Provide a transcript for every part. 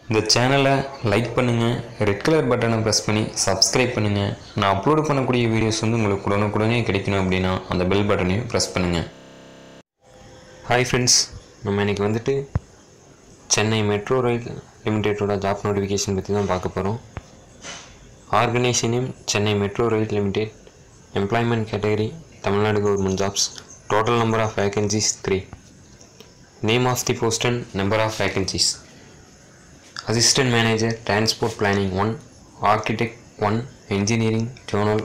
இந்த சேனலை லைக் பண்ணுங்கள் ரெட் கலர் பட்டனை ப்ரெஸ் பண்ணி சப்ஸ்கிரைப் பண்ணுங்கள் நான் அப்லோட் பண்ணக்கூடிய வீடியோஸ் வந்து உங்களுக்கு உடனுக்குடனே கிடைக்கணும் அப்படின்னா அந்த பெல் பட்டனையும் ப்ரெஸ் பண்ணுங்கள் ஹாய் ஃப்ரெண்ட்ஸ் நம்ம இன்றைக்கி வந்துட்டு சென்னை மெட்ரோ ரயில் லிமிடெட்டோட ஜாப் நோட்டிஃபிகேஷன் பற்றி தான் பார்க்க போகிறோம் organisation Chennai metro rail limited employment category Tamil Nadu government jobs total number of vacancies three name of the post and number of vacancies assistant manager transport planning 1 architect 1 engineering journal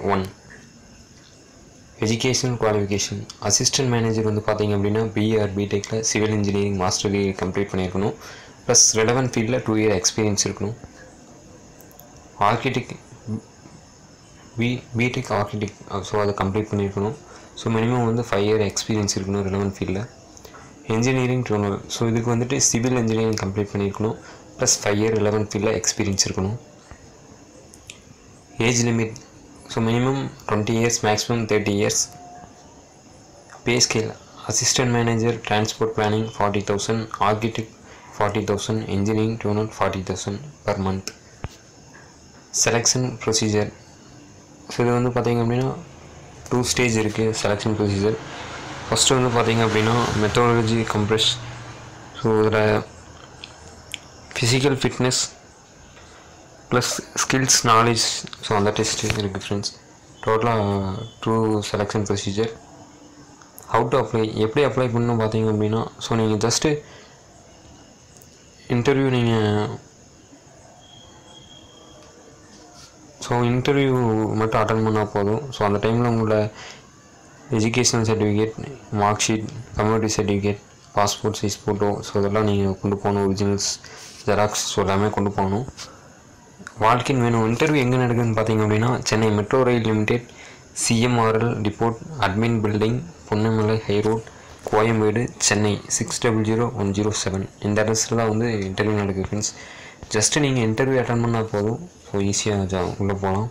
1 educational qualification assistant manager வந்து பார்த்தீங்க அப்படின்னா BR பிடெக்கில் civil engineering master degree complete பண்ணியிருக்கணும் plus relevant ஃபீல்டில் two year experience இருக்கணும் architect B BTech architect so அதை complete பண்ணியிருக்கணும் so minimum வந்து ஃபைவ் இயர் எக்ஸ்பீரியன்ஸ் இருக்கணும் ரெலவென்ட் ஃபீல்டில் இன்ஜினியரிங் ஜோனல் ஸோ இதுக்கு வந்துட்டு சிவில் இன்ஜினியரிங் கம்ப்ளீட் பண்ணியிருக்கணும் ப்ளஸ் ஃபைவ் இயர் லெவன் ஃபீல்டில் எக்ஸ்பீரியன்ஸ் இருக்கணும் age limit so minimum twenty years maximum thirty years pay scale assistant manager transport planning forty thousand architect forty thousand engineering tunnel forty thousand per month selection procedure so இது வந்து பார்த்திங்க அப்படின்னா two stage இருக்குது selection procedure first வந்து பார்த்திங்க அப்படின்னா methodology comprises so இதில் physical fitness plus skills knowledge so அந்த டெஸ்ட் இருக்குது ஃப்ரெண்ட்ஸ் டோட்டலாக two selection procedure how to apply எப்படி அப்ளை பண்ணணும் பார்த்தீங்க அப்படின்னா ஸோ நீங்கள் ஜஸ்ட்டு இன்டர்வியூ நீங்கள் ஸோ இன்டர்வியூ மட்டும் அட்டன் பண்ணால் போதும் ஸோ அந்த டைமில் உங்களோட educational certificate mark sheet community certificate passport size photo so இதெல்லாம் நீங்கள் கொண்டு போகணும் ஒரிஜினல்ஸ் ஜெராக்ஸ் ஸோ எல்லாமே கொண்டு போகணும் வாழ்க்கையின் வேணும் இன்டர்வியூ எங்கே நடக்குதுன்னு பார்த்தீங்க அப்படின்னா Chennai metro rail limited CMRL depot admin building Poonamallee high road Koyambedu Chennai six double zero one zero seven இந்த அட்ரஸில் தான் வந்து இன்டர்வியூ நடக்குது ஃப்ரெண்ட்ஸ் ஜஸ்ட்டு நீங்கள் இன்டர்வியூ அட்டன் பண்ணால் போதும் ஸோ ஈஸியாக ஜா உள்ளே போகலாம்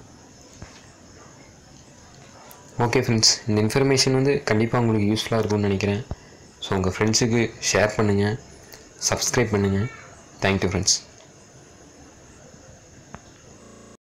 ஓகே ஃப்ரெண்ட்ஸ் இந்த இன்ஃபர்மேஷன் வந்து கண்டிப்பாக உங்களுக்கு யூஸ்ஃபுல்லாக இருக்கும்னு நினைக்கிறேன் ஸோ உங்கள் ஃப்ரெண்ட்ஸுக்கு ஷேர் பண்ணுங்கள் சப்ஸ்கிரைப் பண்ணுங்கள் தேங்க்யூ ஃப்ரெண்ட்ஸ்